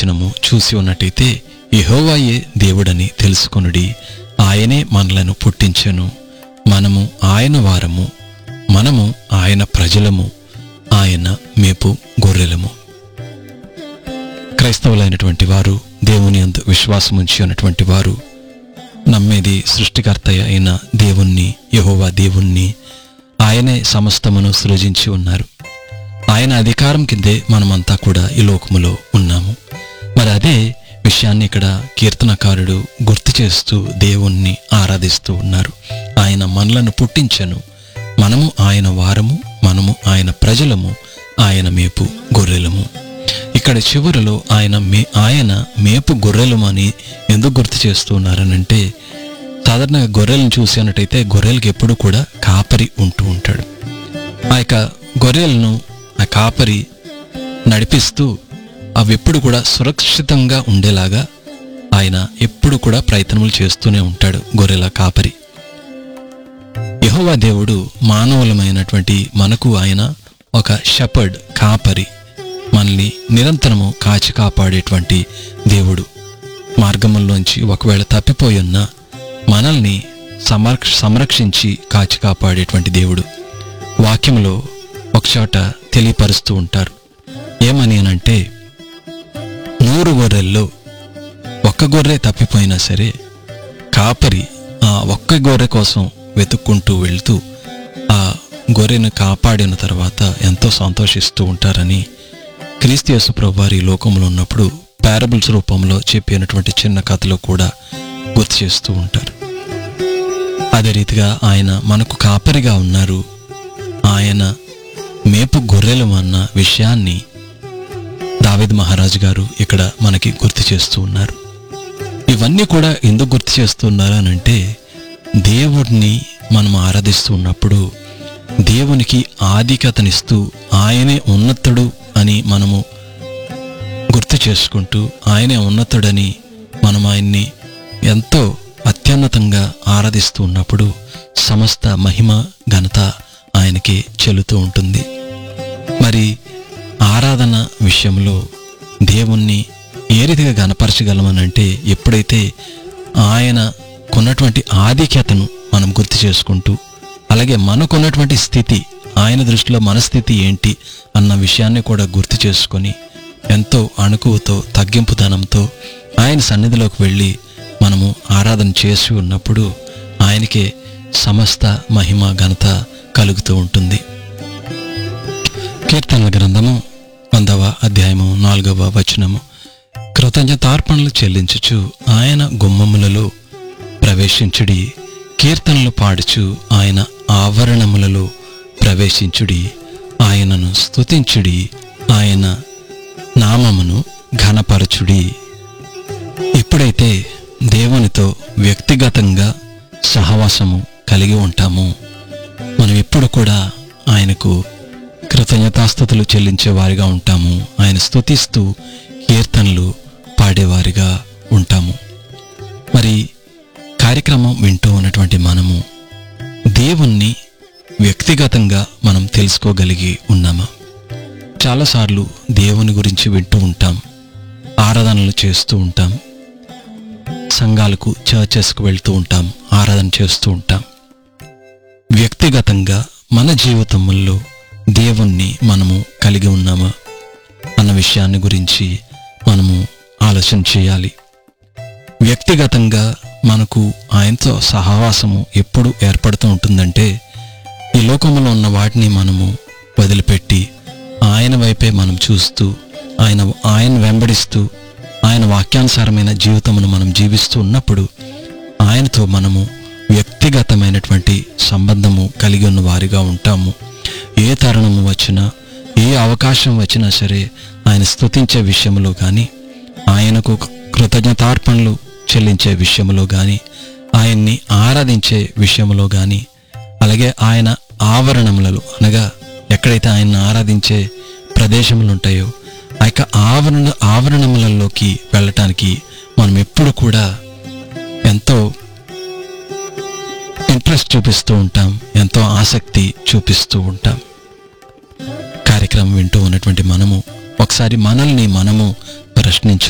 వచనము చూసి ఉన్నట్టయితే యెహోవాయే దేవుడని తెలుసుకొనుడి ఆయనే మనలను పుట్టించెను మనము ఆయన వారము మనము ఆయన ప్రజలము ఆయన మేపు గొర్రెలము క్రైస్తవులైనటువంటి వారు దేవుని అందు విశ్వాసం ఉంచి ఉన్నటువంటి వారు నమ్మేది సృష్టికర్త అయిన దేవుణ్ణి యెహోవా దేవుణ్ణి ఆయనే సమస్తమును సృజించి ఉన్నారు ఆయన అధికారం కిందే మనమంతా కూడా ఈ లోకములో ఉన్నాము మరి అదే విషయాన్ని ఇక్కడ కీర్తనకారుడు గుర్తు చేస్తూ దేవుణ్ణి ఆరాధిస్తూ ఉన్నారు ఆయన మనలను పుట్టించను మనము ఆయన వారము మనము ఆయన ప్రజలము ఆయన మేపు గొర్రెలము ఇక్కడ చివరిలో ఆయన మే ఆయన మేపు గొర్రెలము అని ఎందుకు గుర్తు చేస్తూ ఉన్నారనంటే సాధారణంగా గొర్రెలను చూసినట్టయితే గొర్రెలకి ఎప్పుడు కూడా కాపరి ఉంటూ ఉంటాడు ఆ యొక్క గొర్రెలను ఆ కాపరి నడిపిస్తూ అవి ఎప్పుడు కూడా సురక్షితంగా ఉండేలాగా ఆయన ఎప్పుడు కూడా ప్రయత్నములు చేస్తూనే ఉంటాడు గొర్రెల కాపరి యెహోవా దేవుడు మానవులమైనటువంటి మనకు ఆయన ఒక షపర్డ్ కాపరి మనల్ని నిరంతరము కాచి కాపాడేటువంటి దేవుడు మార్గముల్లోంచి ఒకవేళ తప్పిపోయి ఉన్నా మనల్ని సమరక్ష సంరక్షించి కాచి కాపాడేటువంటి దేవుడు వాక్యములో ఒకచోట తెలియపరుస్తూ ఉంటారు ఏమని అనంటే నూరు గొర్రెల్లో ఒక్క గొర్రె తప్పిపోయినా సరే కాపరి ఆ ఒక్క గొర్రె కోసం వెతుక్కుంటూ వెళ్తూ ఆ గొర్రెను కాపాడిన తర్వాత ఎంతో సంతోషిస్తూ ఉంటారని క్రీస్తు యేసుప్రభు వారి ఈ లోకంలో ఉన్నప్పుడు పారబుల్స్ రూపంలో చెప్పినటువంటి చిన్న కథలో కూడా గుర్తు చేస్తూ ఉంటారు అదే రీతిగా ఆయన మనకు కాపరిగా ఉన్నారు ఆయన మేపు గొర్రెలు అన్న విషయాన్ని దావిద్ మహారాజు గారు ఇక్కడ మనకి గుర్తు చేస్తూ ఉన్నారు ఇవన్నీ కూడా ఎందుకు గుర్తు చేస్తున్నారు అని అంటే దేవుడిని మనం ఆరాధిస్తూ ఉన్నప్పుడు దేవునికి ఆధిక్యతనిస్తూ ఆయనే ఉన్నతుడు అని మనము గుర్తు చేసుకుంటూ ఆయనే ఉన్నతుడని మనం ఆయన్ని ఎంతో అత్యున్నతంగా ఆరాధిస్తూ ఉన్నప్పుడు సమస్త మహిమ ఘనత ఆయనకి చెల్లుతూ ఉంటుంది మరి ఆరాధన విషయంలో దేవుణ్ణి ఏ రీతిగా గనపరచగలమనంటే ఎప్పుడైతే ఆయన కొన్నటువంటి ఆధిక్యతను మనం గుర్తు చేసుకుంటూ అలాగే మనకున్నటువంటి స్థితి ఆయన దృష్టిలో మన స్థితి ఏంటి అన్న విషయాన్ని కూడా గుర్తు చేసుకొని ఎంతో అణుకువతో తగ్గింపుదనంతో ఆయన సన్నిధిలోకి వెళ్ళి మనము ఆరాధన చేసి ఉన్నప్పుడు ఆయనకే సమస్త మహిమ ఘనత కలుగుతూ ఉంటుంది కీర్తనల గ్రంథము వందవ అధ్యాయము నాలుగవ వచనము కృతజ్ఞతార్పణలు చెల్లించుచు ఆయన గుమ్మములలో ప్రవేశించుడి కీర్తనలు పాడుచు ఆయన ఆవరణములలో ప్రవేశించుడి ఆయనను స్తుతించుడి ఆయన నామమును ఘనపరచుడి ఎప్పుడైతే దేవునితో వ్యక్తిగతంగా సహవాసము కలిగి ఉంటామో మనం ఎప్పుడు కూడా ఆయనకు కృతజ్ఞతాస్థుతులు చెల్లించే వారిగా ఉంటాము ఆయన స్తుతిస్తూ కీర్తనలు పాడేవారిగా ఉంటాము మరి కార్యక్రమం వింటూ ఉన్నటువంటి మనము దేవుణ్ణి వ్యక్తిగతంగా మనం తెలుసుకోగలిగి ఉన్నామా చాలాసార్లు దేవుని గురించి వింటూ ఉంటాం ఆరాధనలు చేస్తూ ఉంటాం సంఘాలకు చర్చెస్కు వెళ్తూ ఉంటాం ఆరాధన చేస్తూ ఉంటాం వ్యక్తిగతంగా మన జీవితంలో దేవుణ్ణి మనము కలిగి ఉన్నామా అన్న విషయాన్ని గురించి మనము ఆలోచన చేయాలి వ్యక్తిగతంగా మనకు ఆయనతో సహవాసము ఎప్పుడు ఏర్పడుతూ ఉంటుందంటే ఈ లోకంలో ఉన్న వాటిని మనము వదిలిపెట్టి ఆయన వైపే మనం చూస్తూ ఆయన ఆయన వెంబడిస్తూ ఆయన వాక్యానుసారమైన జీవితమును మనం జీవిస్తూ ఉన్నప్పుడు ఆయనతో మనము వ్యక్తిగతమైనటువంటి సంబంధము కలిగి ఉన్న వారిగా ఉంటాము ఏ తరుణము వచ్చినా ఏ అవకాశం వచ్చినా సరే ఆయన స్తుతించే విషయంలో కానీ ఆయనకు కృతజ్ఞతార్పణలు చెల్లించే విషయంలో కానీ ఆయన్ని ఆరాధించే విషయంలో కానీ అలాగే ఆయన ఆవరణములలో అనగా ఎక్కడైతే ఆయన్ని ఆరాధించే ప్రదేశములు ఉంటాయో ఆ యొక్క ఆవరణ ఆవరణములలోకి వెళ్ళటానికి మనం ఎప్పుడు కూడా ఎంతో ఇంట్రెస్ట్ చూపిస్తూ ఉంటాం ఎంతో ఆసక్తి చూపిస్తూ ఉంటాం కార్యక్రమం వింటూ ఉన్నటువంటి మనము ఒకసారి మనల్ని మనము ప్రశ్నించు